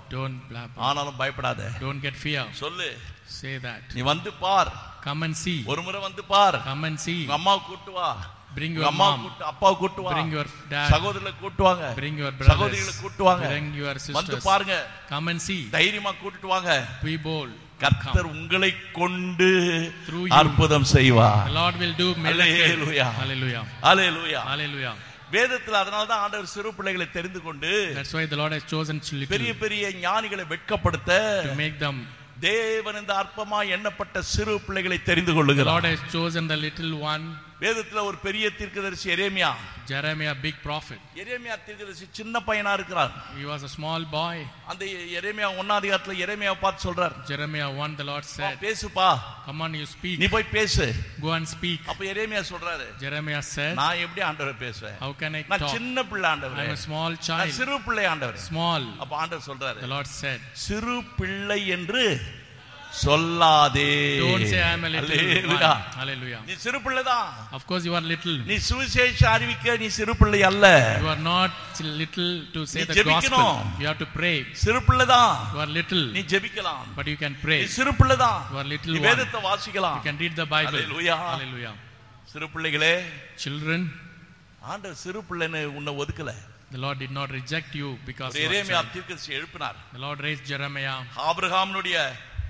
Don't blab. ஆனாலும் பயப்படாத Don't get fear. சொல்லு Say that. நீ வந்து பார் Come and see. ஒரு முறை வந்து பார் Come and see. உங்க அம்மாவை கூட்டு வா Bring உங்க your அம்மா mom. கூட்டு அப்பாவை கூட்டு வா Bring your dad. சகோதரர்களை கூட்டு வாங்க Bring your சகோதரிகளை brothers. கூட்டு வாங்க Bring your வந்து sisters. பாருங்க Come and see. தைரியமா கூட்டிட்டு வாங்க Be bold. கர்த்தர் Come. உங்களை கொண்டு Through you. அற்புதம் செய்வார் The Lord will do miracle. Hallelujah. Hallelujah. Hallelujah Hallelujah. வேதத்துல அதனால தான் ஆண்டவர் சிறு பிள்ளைகளை தெரிந்து கொண்டு That's why the Lord has chosen பெரிய little பெரிய ஞானிகளை வெட்கப்படுத்த to make them. தேவன் இந்த அற்பமா எண்ணப்பட்ட சிறு பிள்ளைகளை தெரிந்து The கொள்ளுகிறார் Lord has chosen the little one, வேதத்துல ஒரு பெரிய தீர்க்கதரிசி எரேமியா Jeremiah, big prophet. எரேமியா தீர்க்கதரிசி சின்ன பையனா இருக்கிறார் He was a small boy. அந்த எரேமியா ஒன்னாதிகாரத்துல எரேமியா பார்த்து சொல்றார் Jeremiah 1, the Lord "வா, said, பேசுப்பா Come on, you நீ speak. போய் பேசு Go and speak. அப்ப எரேமியா சொல்றாரு Jeremiah said, நான் எப்படி ஆண்டவரை பேசுவேன் How can I நான் talk? சின்ன பிள்ளை ஆண்டவரே I'm a small நான் child. சிறு பிள்ளை ஆண்டவர் Small. அப்ப ஆண்டவர் சொல்றாரு The Lord said, சிறு பிள்ளை என்று சொல்லாதே Don't say I'm a little hallelujah. one. Hallelujah. நீ சிறு பிள்ளைதான் Of course, you are little. நீ சுவிசேஷ அறிவிக்க நீ சிறு பிள்ளை அல்ல You are not little to say நீ the ஜெபிக்கணும். gospel. You have to pray. சிறு பிள்ளைதான் You are little, நீ ஜெபிக்கலாம் but you can நீ pray. சிறு பிள்ளைதான் You are little நீ one. வேதத்தை வாசிக்கலாம் You can read the Bible. Hallelujah. Hallelujah. சிறு பிள்ளைகளே Children, ஆண்டவர் சிறு பிள்ளைன்னு உன்னை ஒதுக்கல the Lord did not reject you because ஒரு you are a Jeremiah child. தீர்க்கதரிசி எழுப்பினார் The Lord raised Jeremiah. ஆபிரகாமினுடைய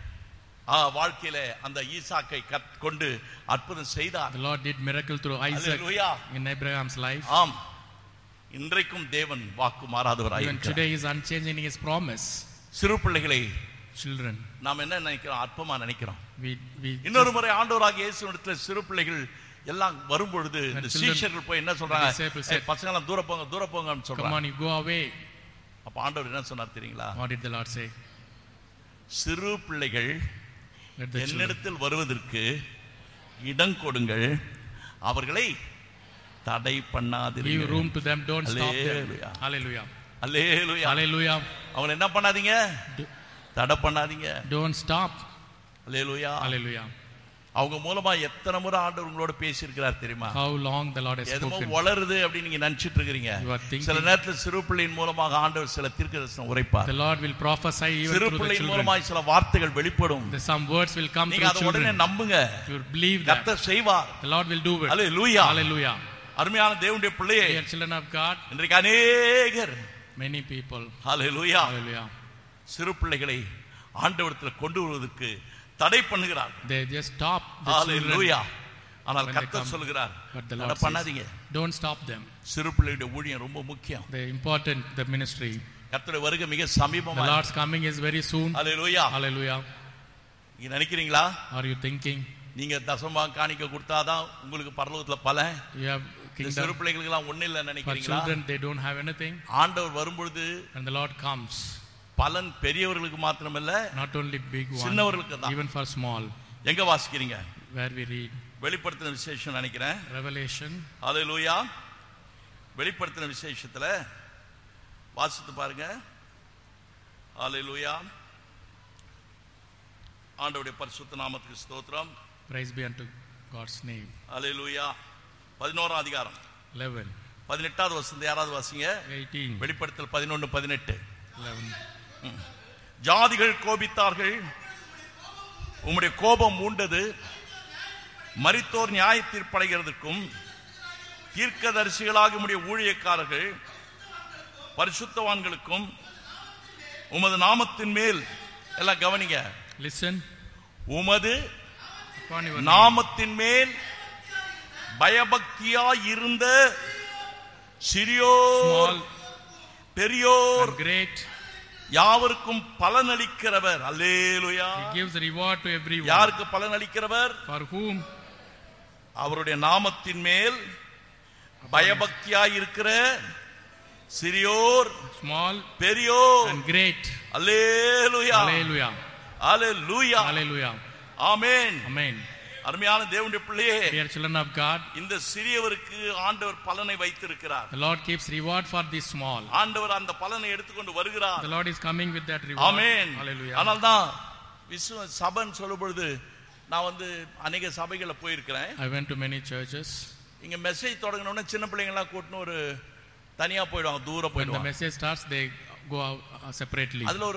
ஆ, வாழ்க்கையில அந்த ஈசாக்கை கத் கொண்டு அற்புதம் செய்தார் The Lord did miracle through Isaac hallelujah. in Abraham's life. ஆம் இன்றைக்கும் தேவன் வாக்கு Even மாறாதவராயிருக்கிறார் today he is unchanging in his promise. சிறு பிள்ளைகளை Children, நாம் என்ன நினைக்கிறோம் அற்பமா நினைக்கிறோம் we we இன்னொரு முறை ஆண்டவராக இயேசுவிடத்துல சிறு பிள்ளைகள் எல்லாம் வரும்பொழுது இந்த And children- சீஷர்கள் போய் என்ன சொல்றாங்க the disciples "ஏய், said, பசங்க எல்லாம் தூர போங்க தூர போங்கன்னு come சொல்றாங்க on, you go away. அப்ப ஆண்டவர் என்ன சொன்னார் தெரியுங்களா What did the Lord say? சிறு பிள்ளைகள் Let the children என்னிடத்தில் வருவதற்கு இடம் கொடுங்கள் அவர்களை தடை give பண்ணாதீர்கள் room to them. Don't stop them. Hallelujah. Hallelujah. Hallelujah Hallelujah. அவங்களை என்ன பண்ணாதீங்க Do- தடை பண்ணாதீங்க Don't stop. Hallelujah Hallelujah. அவங்க மூலமா எத்தனை முறை ஆண்டவர் உங்களோட பேசியிருக்கிறார் தெரியுமா How long the Lord has எதுமோ spoken. வளருது அப்படின்னு நீங்க நினைச்சிட்டு இருக்கிறீங்க You are thinking- சில நேரத்துல சிறு பிள்ளையின் மூலமாக ஆண்டவர் சில தீர்க்கதரிசனம் உரைப்பார் The Lord will prophesy even சிறு through the பிள்ளையின் children. மூலமாய் சில வார்த்தைகள் வெளிப்படும் The, some words will come நீங்க through அதை உடனே children. நம்புங்க You believe that. கர்த்தர் செய்வார் The Lord will do it. Hallelujah Hallelujah. அருமையான தேவனுடைய பிள்ளையே Dear children of God, இன்றைக்கு அநேகர் many people. ஹalleluya Hallelujah. சிறு பிள்ளைகளை ஆண்டவரத்துல கொண்டு வருவதற்கு தடை பண்ணுகிறார் They just stop the children. ஹalleluya ஆனால் When they கர்த்தர் come, சொல்கிறார் But the தடை Lord says, பண்ணாதீங்க don't stop them. சிறு பிள்ளையுடைய ஊழியம் ரொம்ப முக்கியம் The important, the ministry. கர்த்தருடைய வருகை மிக The சமீபமா Lord's coming is very soon. Hallelujah Hallelujah. நீங்க நினைக்கிறீங்களா Are you thinking நீங்க தசமா காணிக்க கொடுத்தாதான் உங்களுக்கு பரலோகத்துல பலன் you have இந்த சிறு kingdom பிள்ளைகளுக்கு எல்லாம் ஒண்ணு இல்ல for நினைக்கிறீங்களா children? They don't have anything. ஆண்டவர் வரும்பொழுது And the Lord comes. பலன் பெரியவர்களுக்கு மாத்திரமல்ல Not only big one, சின்னவர்களுக்கு தான். even for small. எங்க வாசிக்கிறீங்க Where we read வெளிப்படுத்தின விசேஷம் நினைக்கிறேன் Revelation ஹalleluya வெளிப்படுத்தின விசேஷத்துல வாசித்து பாருங்க ஹalleluya ஆண்டவருடைய பரிசுத்த நாமத்துக்கு ஸ்தோத்திரம் Praise be unto God's name. ஹalleluya பதினோராம் அதிகாரம் 11, பதினெட்டாவது வசந்த யாராவது வாசிங்க 18, வெளிப்படுத்தல் பதினொன்று பதினெட்டு 11. ஜாதிகள் கோபித்தார்கள் உம்முடைய கோபம் மூண்டது மரித்தோர் நியாய தீர்ப்படைகிறதுக்கும் தீர்க்கதரிசிகளாக உம்முடைய ஊழியக்காரர்கள் பரிசுத்தவான்களுக்கும் உமது நாமத்தின் மேல் எல்லாம் கவனிங்க Listen உமது upon your name. நாமத்தின் மேல் பயபக்தியா இருந்த சிறியோர் small பெரியோர் and great. யாவருக்கும் பலனளிக்கிறவர் அல்லேலுயா He gives reward to everyone. யாருக்கு பலனளிக்கிறவர் For whom? அவருடைய நாமத்தின் மேல் பயபக்தியாய் இருக்கிற சிறியோர் Small பெரியோர் and great. அல்லேலுயா Hallelujah. அல்லேலூயா Hallelujah. ஆமென் Amen. அருமையான தேவனுடைய பிள்ளையே Dear children of God, இந்த சிறியவருக்கு ஆண்டவர் பலனை வைத்திருக்கிறார் the Lord keeps reward for the small. ஆண்டவர் அந்த பலனை எடுத்துக்கொண்டு வருகிறார் The Lord is coming with that reward. Amen Hallelujah. ஆனால் தான் விஸ்வ சபைன்னு சொல்லும் பொழுது நான் வந்து அநேக சபைகளை போயிருக்கிறேன் I went to many churches. இங்க மெசேஜ் தொடங்கினோடனே சின்ன பிள்ளைங்களாம் கூட்டின்னு ஒரு தனியா போயிடுவாங்க தூரம் When the போயிடுவாங்க message starts, they go out uh, separately. அதுல ஒரு